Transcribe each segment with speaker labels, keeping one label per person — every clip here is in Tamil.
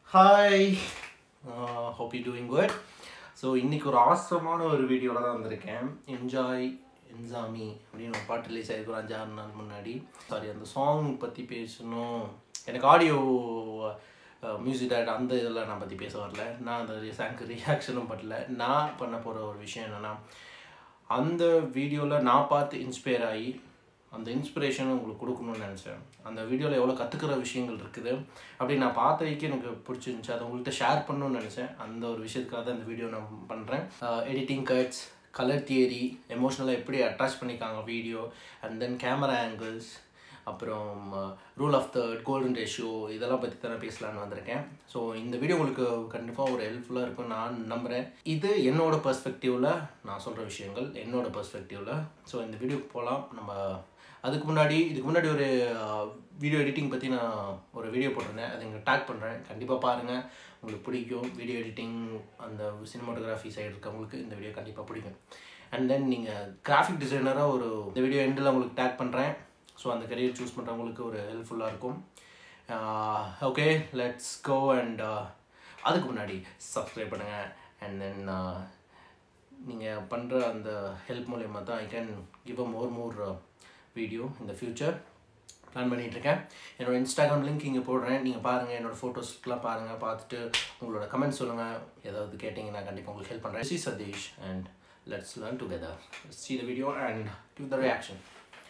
Speaker 1: Hi hope you doing good so இன்னைக்கு ஒரு ஆசமான ஒரு வீடியோவில் தான் வந்திருக்கேன் என்ஜாய் என்ஜாமி அப்படின்னு ஒரு பாட்டு ரிலீஸ் ஆகிருக்கு ஒரு அஞ்சாறு நாள் முன்னாடி சாரி அந்த சாங் பற்றி பேசணும் எனக்கு ஆடியோ மியூசிக் டேட் அந்த இதெல்லாம் நான் பற்றி பேச வரல நான் அந்த சாங்க்கு ரியாக்ஷனும் பண்ணல நான் பண்ண போகிற ஒரு விஷயம் என்னென்னா அந்த வீடியோவில் நான் பார்த்து இன்ஸ்பயர் ஆகி அந்த இன்ஸ்பிரேஷன் உங்களுக்கு கொடுக்கணும்னு நினச்சேன் அந்த வீடியோவில் எவ்வளோ கற்றுக்கிற விஷயங்கள் இருக்குது அப்படி நான் பார்த்த வரைக்கும் எனக்கு பிடிச்சிருந்துச்சு அதை உங்கள்கிட்ட ஷேர் பண்ணணும்னு நினச்சேன் அந்த ஒரு விஷயத்துக்காக தான் இந்த வீடியோ நான் பண்ணுறேன் எடிட்டிங் கட்ஸ் கலர் தியரி எமோஷ்னலாக எப்படி அட்டாச் பண்ணிக்காங்க video and then camera angles அப்புறம் rule of the golden ratio இதெல்லாம் பற்றி தான் நான் பேசலான்னு வந்திருக்கேன் ஸோ இந்த வீடியோ உங்களுக்கு கண்டிப்பாக ஒரு ஹெல்ப்ஃபுல்லாக இருக்கும் நான் நம்புகிறேன் இது என்னோட பர்ஸ்பெக்டிவில் நான் சொல்கிற விஷயங்கள் என்னோட பர்ஸ்பெக்டிவில் ஸோ இந்த வீடியோக்கு போகலாம் நம்ம அதுக்கு முன்னாடி இதுக்கு முன்னாடி ஒரு வீடியோ எடிட்டிங் பற்றி நான் ஒரு வீடியோ போட்டிருந்தேன் அதை இங்கே டேக் பண்ணுறேன் கண்டிப்பாக பாருங்கள் உங்களுக்கு பிடிக்கும் வீடியோ எடிட்டிங் அந்த சினிமாட்டோகிராஃபி சைடு இருக்கவங்களுக்கு இந்த வீடியோ கண்டிப்பாக பிடிக்கும் அண்ட் தென் நீங்கள் கிராஃபிக் டிசைனராக ஒரு இந்த வீடியோ எண்டில் உங்களுக்கு டேக் பண்ணுறேன் ஸோ அந்த கரியர் சூஸ் பண்ணுறவங்களுக்கு ஒரு ஹெல்ப்ஃபுல்லாக இருக்கும் ஓகே லெட்ஸ் கோ அண்ட் அதுக்கு முன்னாடி சப்ஸ்கிரைப் பண்ணுங்கள் அண்ட் தென் நீங்கள் பண்ணுற அந்த ஹெல்ப் மூலயமா தான் I can give a more more video இந்த ஃப்யூச்சர் பிளான் பண்ணிகிட்ருக்கேன் என்னோட இன்ஸ்டாகிராம் லிங்க் இங்கே போடுறேன் நீங்கள் பாருங்கள் என்னோடய ஃபோட்டோஸ்க்கெலாம் பாருங்கள் பார்த்துட்டு உங்களோட கமெண்ட்ஸ் சொல்லுங்கள் ஏதாவது கேட்டிங்கன்னா கண்டிப்பாக உங்களுக்கு ஹெல்ப் பண்ணுறேன் C Satish and let's learn together see the video and give the reaction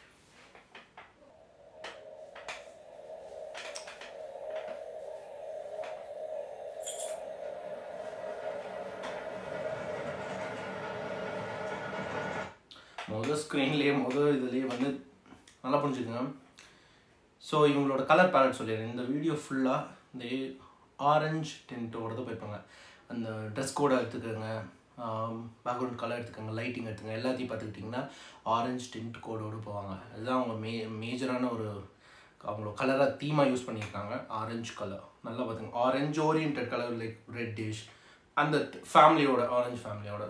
Speaker 1: முதல் ஸ்க்ரீன்லேயே முதல் இதுலேயே வந்து நல்லா புரிஞ்சுக்கோங்க ஸோ இவங்களோட கலர் பேலட் சொல்லிடுறேன் இந்த வீடியோ ஃபுல்லாக இந்த ஆரஞ்ச் டென்ட்டோட தான் போய்ப்பாங்க அந்த ட்ரெஸ் கோடை எடுத்துக்கோங்க பேக்ரவுண்ட் கலர் எடுத்துக்கோங்க லைட்டிங் எடுத்துக்கோங்க எல்லாத்தையும் பார்த்துக்கிட்டிங்கன்னா ஆரஞ்ச் டென்ட் கோடோடு போவாங்க அதுதான் அவங்க மே மேஜரான ஒரு அவங்களோட கலராக தீமாக யூஸ் பண்ணியிருக்காங்க ஆரஞ்சு கலர் நல்லா பார்த்துங்க orange orient colour like reddish அந்த ஃபேமிலியோட ஆரஞ்சு ஃபேமிலியோட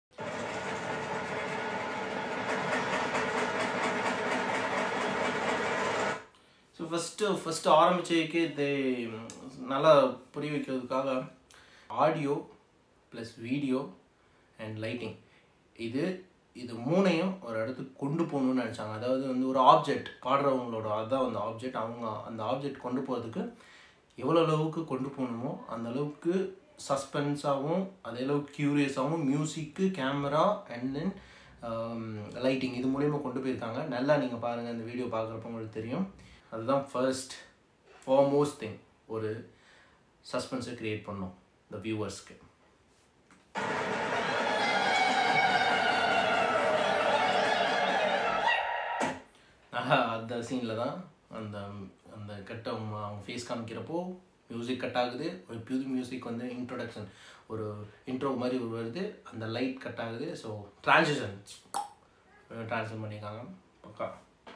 Speaker 1: ஸோ ஃபஸ்ட்டு ஃபஸ்ட்டு ஆரம்பித்ததுக்கே இது நல்லா புரிய வைக்கிறதுக்காக audio plus video and lighting இது இது மூணையும் ஒரு இடத்துக்கு கொண்டு போகணுன்னு நினச்சாங்க அதாவது வந்து ஒரு ஆப்ஜெக்ட் பாடுறவங்களோட அதுதான் அந்த ஆப்ஜெக்ட் அவங்க அந்த ஆப்ஜெக்ட் கொண்டு போகிறதுக்கு எவ்வளோ அளவுக்கு கொண்டு போகணுமோ அந்த அளவுக்கு சஸ்பென்ஸாகவும் அதே அளவுக்கு க்யூரியஸாகவும் music camera and then lighting இது மூலயமா கொண்டு போயிருக்காங்க நல்லா நீங்கள் பாருங்கள் இந்த வீடியோ பார்க்குறப்ப உங்களுக்கு தெரியும் அதுதான் ஃபர்ஸ்ட் ஃபார்மோஸ்ட் திங் ஒரு சஸ்பென்ஸை க்ரியேட் பண்ணோம் இந்த வியூவர்ஸ்க்கு அந்த சீனில் தான் அந்த அந்த கட் அவங்க அவங்க ஃபேஸ் காமிக்கிறப்போ மியூசிக் கட் ஆகுது ஒரு புது மியூசிக் வந்து இன்ட்ரொடக்ஷன் ஒரு இன்ட்ரோ மாதிரி ஒரு வருது அந்த லைட் கட் ஆகுது ஸோ ட்ரான்சிஷன் ட்ரான்ஸ்ஃபர் பண்ணியிருக்காங்க பக்கா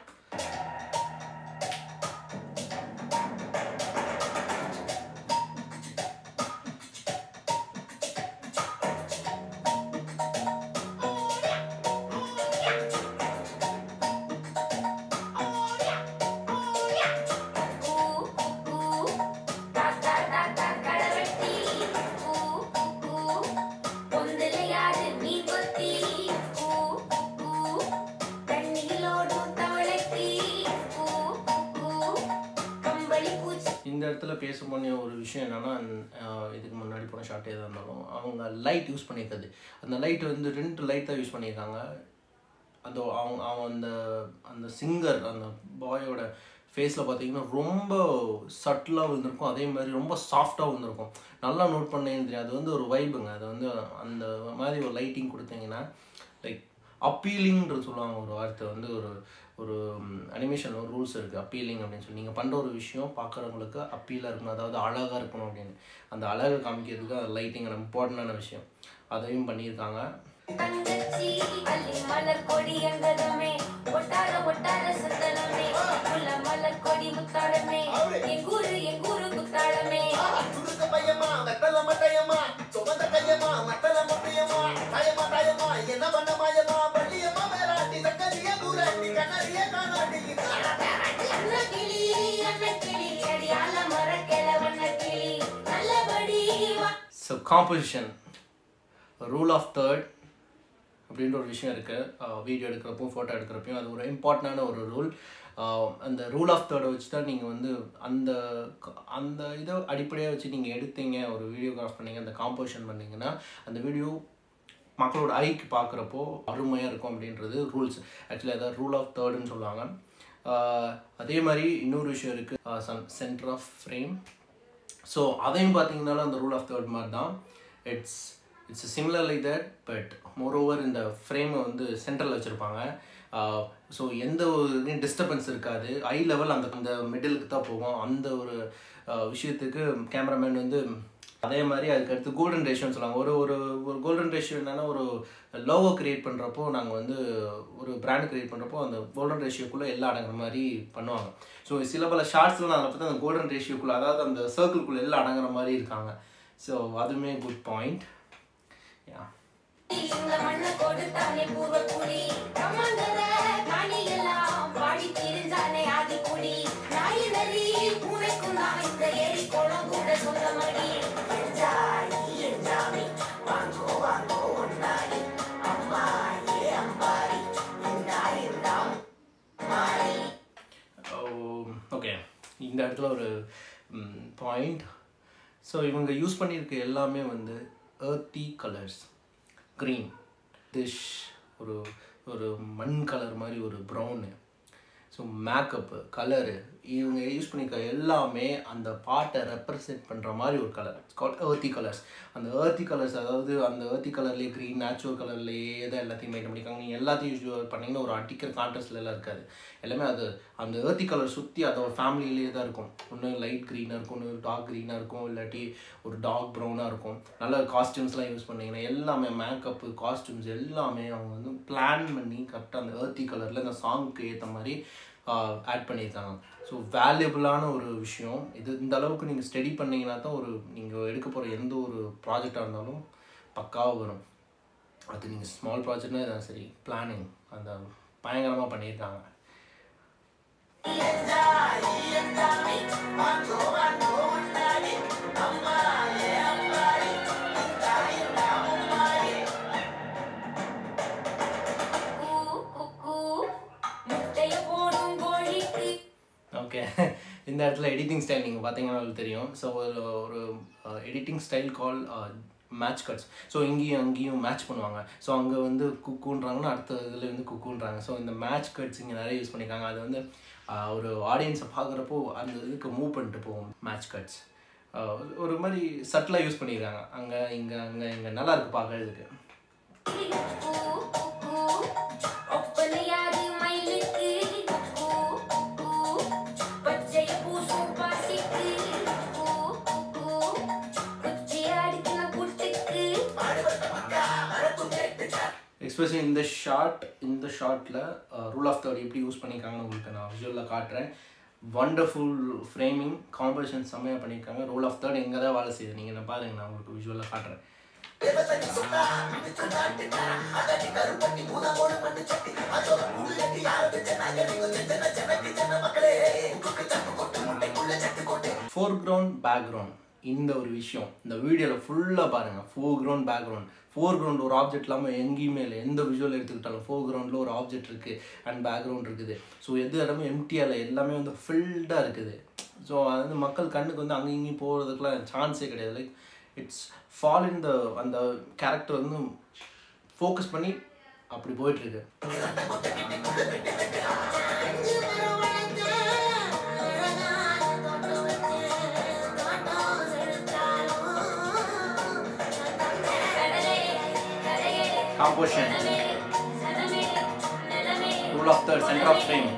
Speaker 1: இந்த இடத்துல பேச பண்ணிய ஒரு விஷயம் என்னென்னா இதுக்கு முன்னாடி போன ஷார்ட் எதாக இருந்தாலும் அவங்க லைட் யூஸ் பண்ணியிருக்காது அந்த லைட் வந்து ரெண்டு லைட் தான் யூஸ் பண்ணியிருக்காங்க அந்த அவங்க அவன் அந்த அந்த சிங்கர் அந்த பாயோட ஃபேஸில் பார்த்தீங்கன்னா ரொம்ப சட்டிலாக விழுந்திருக்கும் அதே மாதிரி ரொம்ப சாஃப்டாக விழுந்திருக்கும் நல்லா நோட் பண்ணேன்னு தெரியும் அது வந்து ஒரு வைபுங்க அது வந்து அந்த மாதிரி ஒரு லைட்டிங் கொடுத்தீங்கன்னா லைக் அப்பீலிங்ன்றது சொல்லுவாங்க ஒரு வார்த்தை வந்து ஒரு ஒரு அனிமேஷன் ஒரு ரூல்ஸ் இருக்குது அப்பீலிங் அப்படின்னு சொல்லி நீங்கள் பண்ணுற ஒரு விஷயம் பார்க்குறவங்களுக்கு அப்பீலாக இருக்கணும் அதாவது அழகாக இருக்கணும் அப்படின்னு அந்த அழகை காமிக்கிறதுக்கு அந்த லைட்டிங் இம்பார்ட்டண்டான விஷயம் அதையும் பண்ணியிருக்காங்க
Speaker 2: தங்கச்சி அள்ளி மலர் கொடி அங்கதமே ஒட்டார ஒட்டார சந்தனமே முல்ல மலர் கொடி முத்தாளமே எங்கூரு எங்கூரு குத்தாளமே
Speaker 3: சுருக்க பையமா வெத்தல மட்டையம்மா சுமந்த கையம்மா மத்தல முட்டையம்மா தாயம்மா தாயம்மா என்ன பண்ண மாயம்மா பள்ளியம்மா வேறாண்டி சக்கரிய தூராண்டி கண்ணறிய காணாண்டி
Speaker 2: அண்ணா கிளி அண்ணா கிளி அடியால மர கிழவண்ண கிளி நல்ல
Speaker 1: காம்போசிஷன் ரூல் ஆஃப் தேர்ட் அப்படின்ற ஒரு விஷயம் இருக்குது வீடியோ எடுக்கிறப்போ ஃபோட்டோ எடுக்கிறப்பையும் அது ஒரு இம்பார்ட்டண்டான ஒரு ரூல் அந்த ரூல் ஆஃப் தேர்டை வச்சு தான் நீங்கள் வந்து அந்த க- அந்த இதை அடிப்படையாக வச்சு நீங்கள் எடுத்தீங்க ஒரு வீடியோகிராஃப் பண்ணீங்க அந்த காம்போசிஷன் பண்ணீங்கன்னா அந்த வீடியோ மக்களோட ஐக்கு பார்க்குறப்போ அருமையாக இருக்கும் அப்படின்றது ரூல்ஸ் ஆக்சுவலி அதாவது ரூல் ஆஃப் தேர்டுன்னு சொல்லுவாங்க ஆஹ் அதே மாதிரி இன்னொரு விஷயம் இருக்குது சென்டர் ஆஃப் ஃப்ரேம் ஸோ அதையும் பார்த்தீங்கன்னாலும் அந்த ரூல் ஆஃப் தேர்ட் மாதிரி தான் it's it's similar like that but moreover இந்த ஃப்ரேமை வந்து சென்டரில் வச்சுருப்பாங்க ஸோ எந்த ஒரு டிஸ்டர்பன்ஸ் இருக்காது ஐ லெவல் அந்த அந்த மிடிலுக்கு தான் போகும் அந்த ஒரு ஆஹ் விஷயத்துக்கு கேமராமேன் வந்து அதே மாதிரி அதுக்கு அடுத்து கோல்டன் ரேஷியோன்னு சொல்லுவாங்க ஒரு ஒரு ஒரு கோல்டன் ரேஷியோ என்னன்னா ஒரு லோகோ கிரியேட் பண்ணுறப்போ நாங்கள் வந்து ஒரு பிராண்ட் கிரியேட் பண்ணுறப்போ அந்த கோல்டன் ரேஷியோக்குள்ளே எல்லாம் அடங்குற மாதிரி பண்ணுவாங்க ஸோ சில பல ஷார்ட்ஸில் நான் பார்த்து அந்த கோல்டன் ரேஷியோக்குள்ளே அதாவது அந்த சர்க்கிள்குள்ளே எல்லாம் அடங்குற மாதிரி இருக்காங்க ஸோ அதுவுமே குட் பாயிண்ட் யா
Speaker 2: இந்த மண்ணை கொடுத்தானே பூர்வக்குடி பிரம்மாண்டத காணியெல்லாம் பாடி திரிஞ்சானே ஆதிக்குடி நாய் நரி பூனைக்கும் நான் இந்த ஏரி குளம் கூட சொந்தமடி என்ஜாய் என்ஜாமி வாங்கோ வாங்கோ ஒன்னாடி அம்மா ஏ அம்பாரி இந்தா இந்தா மாறி
Speaker 1: ஓகே இந்த இடத்துல ஒரு பாயிண்ட் ஸோ இவங்க யூஸ் பண்ணியிருக்க எல்லாமே வந்து earthy கலர்ஸ் க்ரீன் டிஷ் ஒரு ஒரு மண் கலர் மாதிரி ஒரு ப்ரௌனு ஸோ மேக்கப்பு கலரு இவங்க யூஸ் பண்ணியிருக்க எல்லாமே அந்த பாட்டை ரெப்ரசென்ட் பண்ணுற மாதிரி ஒரு கலர் கால் ஏர்த்தி கலர்ஸ் அந்த ஏர்த்தி கலர்ஸ் அதாவது அந்த ஏர்த்தி கலர்லேயே க்ரீன் நேச்சுரல் கலர்லேயே தான் எல்லாத்தையும் மெயின்டைன் பண்ணியிருக்காங்க நீங்கள் எல்லாத்தையும் யூஸ் பண்ணிங்கன்னா ஒரு அடிக்கிற கான்ட்ரஸ்ட்ல எல்லாம் இருக்காது எல்லாமே அது அந்த ஏர்த்தி கலர் சுற்றி அதோட ஃபேமிலியிலே தான் இருக்கும் ஒன்று லைட் க்ரீனாக இருக்கும் ஒன்று டார்க் க்ரீனாக இருக்கும் இல்லாட்டி ஒரு டார்க் ப்ரௌனாக இருக்கும் நல்ல காஸ்டியூம்ஸ்லாம் யூஸ் பண்ணிங்கன்னா எல்லாமே மேக்கப்பு காஸ்டியூம்ஸ் எல்லாமே அவங்க வந்து பிளான் பண்ணி கரெக்டாக அந்த ஏர்த்தி கலரில் இந்த சாங்க்கு ஏற்ற மாதிரி ஆட் பண்ணியிருக்காங்க ஸோ வேல்யூபிளான ஒரு விஷயம் இது இந்த அளவுக்கு நீங்கள் ஸ்டடி பண்ணீங்கன்னா தான் ஒரு நீங்கள் எடுக்க போகிற எந்த ஒரு ப்ராஜெக்டாக இருந்தாலும் பக்காவாக வரும் அது நீங்கள் ஸ்மால் ப்ராஜெக்ட்னா இதான் சரி பிளானிங் அந்த பயங்கரமாக பண்ணியிருக்காங்க
Speaker 2: கூ குக்கு முட்டைய போடும் கோழிக்கு
Speaker 1: ஓகே இந்த இடத்துல எடிட்டிங் ஸ்டைல் நீங்கள் பார்த்தீங்கன்னா உங்களுக்கு தெரியும் ஸோ ஒரு ஒரு editing style call match cuts so இங்கேயும் அங்கேயும் மேட்ச் பண்ணுவாங்க ஸோ அங்கே வந்து குக்குன்றாங்கன்னா அடுத்த இதில் வந்து குக்குன்றாங்க ஸோ இந்த மேட்ச் கட்ஸ் இங்கே நிறைய யூஸ் பண்ணியிருக்காங்க அது வந்து ஆஹ், ஒரு ஆடியன்ஸை பார்க்குறப்போ அந்த இதுக்கு மூவ் பண்ணிட்டு போகும் மேட்ச் கட்ஸ் ஒரு மாதிரி சட்டிலாக யூஸ் பண்ணியிருக்காங்க அங்கே இங்கே அங்கே இங்கே நல்லா இருக்கு பார்க்கறதுக்கு
Speaker 2: கூ குக்கு ஒப்பனையாது மயிலுக்கு குக்கு குக்கு பச்சை பூசும் பாசிக்கு கூ குக்கு குச்சி அடிக்கின புட்டுக்கு
Speaker 1: எஸ்பெஷலி இந்த ஷார்ட் இந்த ஷார்ட்டில் ரூல் ஆஃப் தேர்ட் எப்படி யூஸ் பண்ணியிருக்காங்கன்னு உங்களுக்கு நான் விஜுவலில் காட்டுறேன் வண்டர்ஃபுல் ஃப்ரேமிங் காம்படிஷன் செம்மையாக பண்ணியிருக்காங்க ரூல் ஆஃப் தேர்ட் எங்கே தான் வேலை செய்யுது நீங்கள் நான் பாருங்க நான் உங்களுக்கு விஜுவலில் காட்டுறேன் ஃபோர் கிரவுண்ட் பேக்ரவுண்ட் இந்த ஒரு விஷயம் இந்த வீடியோவில் ஃபுல்லாக பாருங்கள் foreground background foreground ஒரு ஆப்ஜெக்ட் இல்லாமல் எங்கேயுமே இல்லை எந்த விஷுவல் எடுத்துக்கிட்டாலும் ஃபோர் கிரவுண்டில் ஒரு ஆப்ஜெக்ட் இருக்குது அண்ட் பேக்ரவுண்ட் இருக்குது ஸோ எது இடமே எம்டியாக இல்லை எல்லாமே வந்து ஃபில்டாக இருக்குது ஸோ அது வந்து மக்கள் கண்ணுக்கு வந்து அங்கேயும் இங்கேயும் போகிறதுக்குலாம் சான்ஸே கிடையாது like it's fall in the அந்த கேரக்டர் வந்து ஃபோக்கஸ் பண்ணி அப்படி போயிட்டுருக்கு composition rule of third centre of frame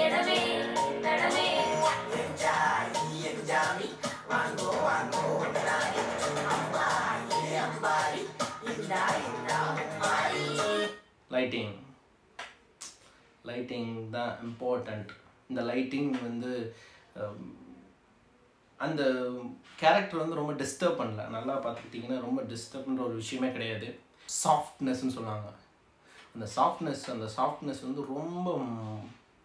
Speaker 1: lighting lighting தான் இம்பார்ட்டண்ட் இந்த லைட்டிங் வந்து ஹம், அந்த கேரக்டர் வந்து ரொம்ப டிஸ்டர்ப் பண்ணல நல்லா பார்த்துக்கிட்டிங்கன்னா ரொம்ப டிஸ்டர்ப்ன்ற ஒரு விஷயமே கிடையாது சாஃப்ட்னஸ்ன்னு சொல்லுவாங்க அந்த சாஃப்ட்னஸ் அந்த சாஃப்ட்னஸ் வந்து ரொம்ப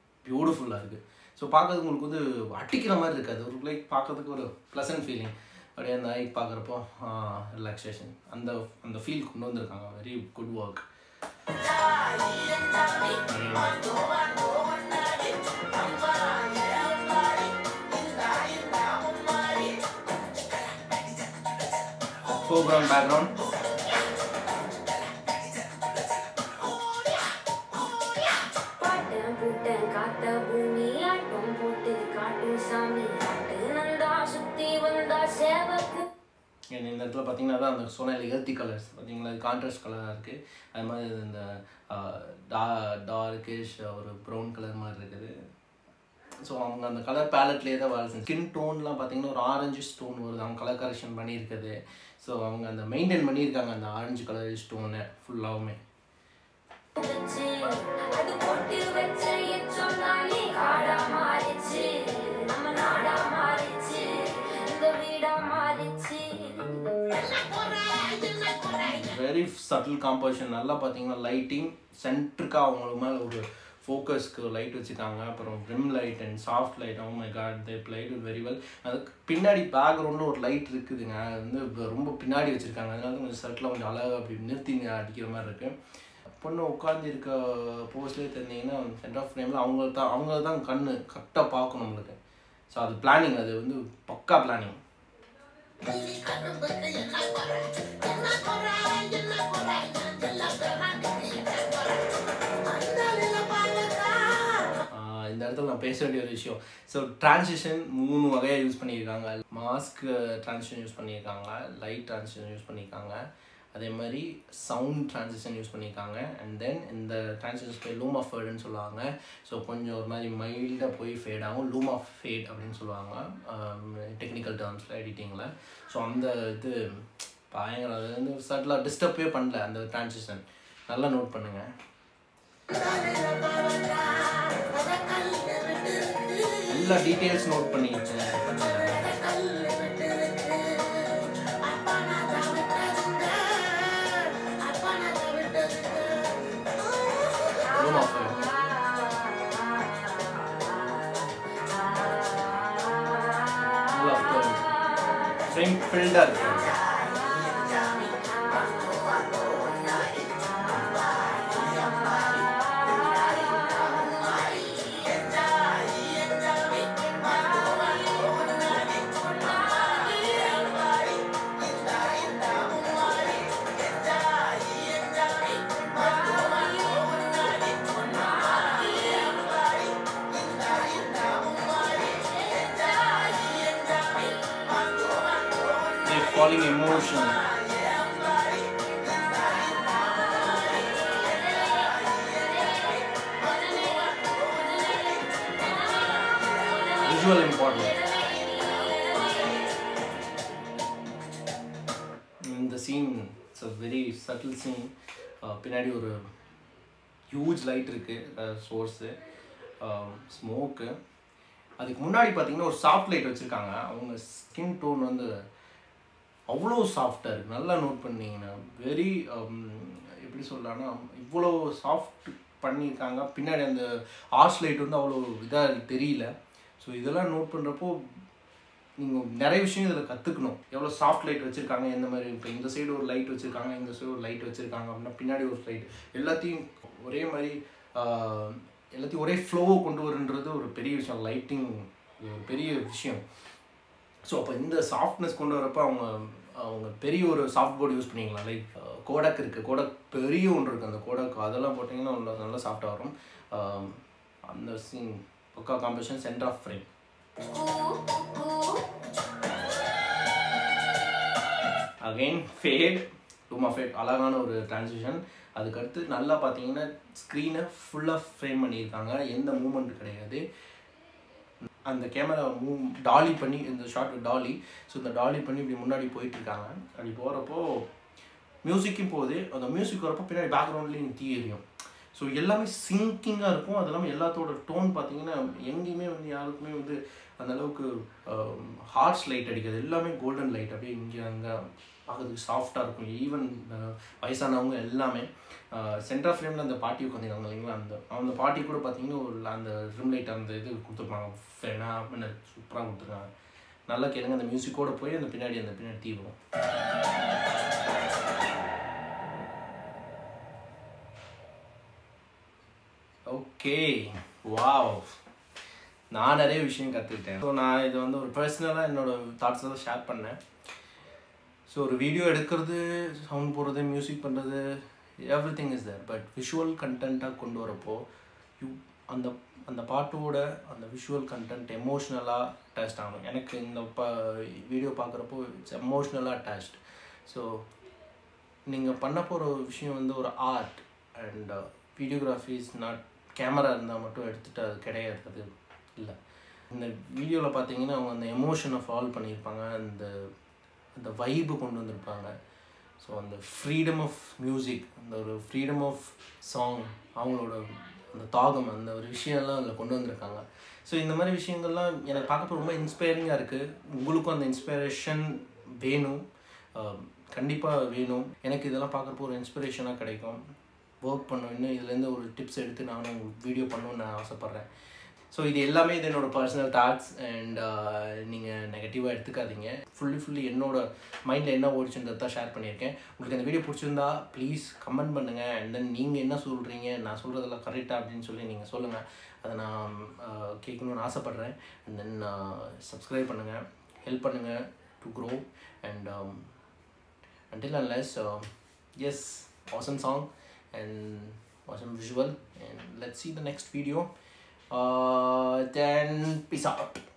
Speaker 1: பியூட்டிஃபுல்லாக இருக்குது ஸோ பார்க்கறதுக்கு உங்களுக்கு வந்து அட்டிக்கிற மாதிரி இருக்காது ஒரு லைக் பார்க்கறதுக்கு ஒரு ப்ளசன்ட் ஃபீலிங் அப்படியே அந்த ஐ பார்க்குறப்போ ரிலாக்ஸேஷன் அந்த அந்த ஃபீல் கொண்டு வந்திருக்காங்க very good work foreground background
Speaker 2: பாட்டம் பூட்டம் காத்த பூமி ஆட்டம் போட்டு காட்டு சாமி காட்டு நந்தா சுத்தி வந்தா சேவக்கு
Speaker 1: இந்த இடத்துல பார்த்தீங்கன்னா தான் அந்த சொன்ன எர்த்தி கலர்ஸ் பார்த்தீங்களா கான்ட்ராஸ்ட் கலராக இருக்குது அது மாதிரி இந்த டா டார்க்கிஷ் ஒரு ப்ரௌன் கலர் மாதிரி இருக்குது ஸோ அவங்க அந்த கலர் பேலட்லேயே தான் வேலை செஞ்சு ஸ்கின் டோன்லாம் பார்த்தீங்கன்னா ஒரு ஆரஞ்சு ஸ்டோன் வருது அவங்க கலர் கரெக்ஷன் பண்ணியிருக்குது ஸோ அவங்க அந்த மெயின்டைன் பண்ணியிருக்காங்க அந்த ஆரஞ்சு கலர் ஸ்டோனை ஃபுல்லாகவுமே
Speaker 2: வச்சு அது போட்டு வச்ச சொன்னாலே காடா மாறிச்சு நம்ம நாடா மாறிச்சு இந்த வீடா மாறிச்சு
Speaker 1: வெரி சட்டில் காம்போசிஷன் நல்லா பார்த்தீங்கன்னா லைட்டிங் சென்ட்ருக்காக அவங்களுக்கு மேலே ஒரு ஃபோக்கஸ்க்கு லைட் வச்சுருக்காங்க அப்புறம் rim light and soft light oh my god they played it very well அதுக்கு பின்னாடி பேக்ரவுண்டில் ஒரு லைட் இருக்குதுங்க அது வந்து இப்ப ரொம்ப பின்னாடி வச்சுருக்காங்க அதனால தான் கொஞ்சம் சட்டில் கொஞ்சம் அழகாக அப்படி நிறுத்தி அடிக்கிற மாதிரி இருக்குது பொண்ணு உட்காந்து இருக்க போஸ்ட்லேயே தெரிஞ்சிங்கன்னா சென்டர் ஆஃப் ஃப்ரேமில் அவங்க தான் அவங்க தான் கண்ணு கரெக்டாக பார்க்கணும் நம்மளுக்கு ஸோ அது பிளானிங் அது வந்து பக்கா பிளானிங் ஆஹ் இந்த இடத்துல நான் பேச வேண்டிய ஒரு விஷயம் ஸோ டிரான்சிஷன் மூணு வகையாக யூஸ் பண்ணியிருக்காங்க மாஸ்க் டிரான்சிஷன் யூஸ் பண்ணியிருக்காங்க லைட் டிரான்சிஷன் யூஸ் பண்ணியிருக்காங்க அதே மாதிரி சவுண்ட் டிரான்சிஷன் யூஸ் பண்ணியிருக்காங்க அண்ட் தென் இந்த டிரான்சிஷன் போய் லூம் ஆஃப் ஃபேடுன்னு சொல்லுவாங்க ஸோ கொஞ்சம் ஒரு மாதிரி மைல்டாக போய் ஃபேட் ஆகும் லூம் ஆஃப் ஃபேட் அப்படின்னு சொல்லுவாங்க டெக்னிக்கல் டேர்ம்ஸில் எடிட்டிங்கில் ஸோ அந்த இது பயங்கரம் அது வந்து சட்டிலாக டிஸ்டர்பே பண்ணல அந்த டிரான்சிஷன் நல்லா நோட் பண்ணுங்கள் எல்லா டீட்டெயில்ஸ் நோட் பண்ணிக்கிட்டேன் Room of Fame. Full of curves. Frame filled ஆ இருக்கு They're falling emotion. Visual important. இந்த scene it's a very subtle scene பின்னாடி ஒரு ஹியூஜ் லைட் இருக்குது சோர்ஸு ஸ்மோக்கு அதுக்கு முன்னாடி பார்த்தீங்கன்னா ஒரு சாஃப்ட் லைட் வச்சுருக்காங்க அவங்க ஸ்கின் டோன் வந்து அவ்வளோ சாஃப்டாக இருக்குது நல்லா நோட் பண்ணீங்கன்னா வெரி எப்படி சொல்லலாம்னா இவ்வளோ சாஃப்ட் பண்ணியிருக்காங்க பின்னாடி அந்த ஆர்ஸ் லைட் வந்து அவ்வளோ இதாக தெரியல ஸோ இதெல்லாம் நோட் பண்ணுறப்போ நீங்கள் நிறைய விஷயம் இதில் கற்றுக்கணும் எவ்வளோ சாஃப்ட் லைட் வச்சுருக்காங்க எந்த மாதிரி இப்போ இந்த சைடு ஒரு லைட் வச்சுருக்காங்க இந்த சைடு ஒரு லைட் வச்சுருக்காங்க அப்படின்னா பின்னாடி ஒரு லைட் எல்லாத்தையும் ஒரே மாதிரி ஆஹ், எல்லாத்தையும் ஒரே ஃப்ளோவை கொண்டு வருன்றது ஒரு பெரிய விஷயம் லைட்டிங் ஒரு பெரிய விஷயம் ஸோ அப்போ இந்த சாஃப்ட்னஸ் கொண்டு வரப்போ அவங்க அவங்க பெரிய ஒரு சாஃப்ட் போர்டு யூஸ் பண்ணிக்கலாம் லைக் கோடக் இருக்குது கோடக் பெரிய ஒன்று இருக்குது அந்த கோடக் அதெல்லாம் போட்டிங்கன்னா நல்லா நல்லா சாஃப்டாக வரும் ஆஹ், அந்த சீன் பக்கா competition centre of frame again fade room of fade அழகான ஒரு டிரான்சிஷன் அதுக்கடுத்து நல்லா பார்த்தீங்கன்னா ஸ்க்ரீனை ஃபுல்லாக ஃப்ரேம் பண்ணியிருக்காங்க எந்த மூமெண்ட் கிடையாது அந்த கேமரா மூவ் டாலி பண்ணி இந்த ஷார்ட் டாலி ஸோ இந்த டாலி பண்ணி இப்படி முன்னாடி போயிட்டு இருக்காங்க அப்படி போகிறப்போ மியூசிக்கும் போகுது அந்த மியூசிக் வரப்போ பின்னாடி பேக்ரவுண்ட்லேயும் தீ எரியும் ஸோ எல்லாமே சிங்கிங்காக இருக்கும் அது இல்லாமல் எல்லாத்தோட டோன் பார்த்தீங்கன்னா எங்கேயுமே வந்து யாருக்குமே வந்து அந்த அளவுக்கு ஹார்ட்ஸ் லைட் அடிக்காது எல்லாமே கோல்டன் லைட் அப்படியே இங்கே அங்கே பார்க்கறதுக்கு சாஃப்டாக இருக்கும் ஈவன் வயசானவங்க எல்லாமே சென்டர் ஃப்ரேமில் அந்த பாட்டி உட்காந்துருக்காங்க இல்லைங்களா அந்த அந்த பாட்டி கூட பார்த்தீங்கன்னா ஒரு அந்த ரிம் லைட் அந்த இது கொடுத்துருப்பாங்க ஃபேனா அப்படின்னு சூப்பராக கொடுத்துருக்காங்க நல்லா கேளுங்க அந்த மியூசிக்கோட போய் அந்த பின்னாடி அந்த பின்னாடி தீவும் ஓகே வாவ் நான் நிறைய விஷயம் கற்றுக்கிட்டேன் ஸோ நான் இது வந்து ஒரு பர்சனலாக என்னோட தாட்ஸை தான் ஷேர் பண்ணேன் ஸோ ஒரு வீடியோ எடுக்கிறது சவுண்ட் போடுறது மியூசிக் பண்ணுறது everything is there but visual கண்டென்ட்டாக கொண்டு வரப்போ யூ அந்த அந்த பாட்டோட அந்த விஷுவல் கண்டென்ட் எமோஷ்னலாக அட்டாச்ட் ஆகணும் எனக்கு இந்த ப வீடியோ பார்க்குறப்போ இட்ஸ் எமோஷ்னலாக அட்டாச்ட் ஸோ நீங்கள் பண்ண போகிற ஒரு விஷயம் வந்து ஒரு art and videography is not camera இருந்தால் மட்டும் எடுத்துகிட்டு அது கிடையாது அது இல்லை இந்த வீடியோவில் பார்த்தீங்கன்னா அவங்க அந்த எமோஷனை ஃபாலோ பண்ணியிருப்பாங்க அந்த அந்த வைப்பு கொண்டு வந்திருப்பாங்க ஸோ அந்த ஃப்ரீடம் ஆஃப் மியூசிக் அந்த ஒரு ஃப்ரீடம் ஆஃப் சாங் அவங்களோட அந்த தாகம் அந்த ஒரு விஷயம்லாம் அதில் கொண்டு வந்திருக்காங்க ஸோ இந்த மாதிரி விஷயங்கள்லாம் எனக்கு பார்க்கப்போ ரொம்ப இன்ஸ்பைரிங்காக இருக்குது உங்களுக்கும் அந்த இன்ஸ்பிரேஷன் வேணும் கண்டிப்பாக வேணும் எனக்கு இதெல்லாம் பார்க்குறப்போ ஒரு இன்ஸ்பிரேஷனாக கிடைக்கும் ஒர்க் பண்ணணும் இன்னும் இதுலேருந்து ஒரு டிப்ஸ் எடுத்து நானும் உங்களுக்கு வீடியோ பண்ணணும்னு நான் ஆசைப்பட்றேன் ஸோ இது எல்லாமே இது என்னோட பர்சனல் தாட்ஸ் அண்ட் நீங்கள் நெகட்டிவாக எடுத்துக்காதீங்க ஃபுல்லி ஃபுல்லி என்னோட மைண்டில் என்ன ஓடிச்சுன்றதை தான் ஷேர் பண்ணியிருக்கேன் உங்களுக்கு இந்த வீடியோ பிடிச்சிருந்தா ப்ளீஸ் கமெண்ட் பண்ணுங்கள் அண்ட் தென் நீங்கள் என்ன சொல்கிறீங்க நான் சொல்கிறதெல்லாம் கரெக்டாக அப்படின்னு சொல்லி நீங்கள் சொல்லுங்கள் அதை நான் uh, கேட்கணும்னு ஆசைப்பட்றேன் அண்ட் தென் சப்ஸ்கிரைப் பண்ணுங்கள் ஹெல்ப் பண்ணுங்கள் to grow and until unless uh, yes awesome song and awesome visual and let's see the next video uh, then peace out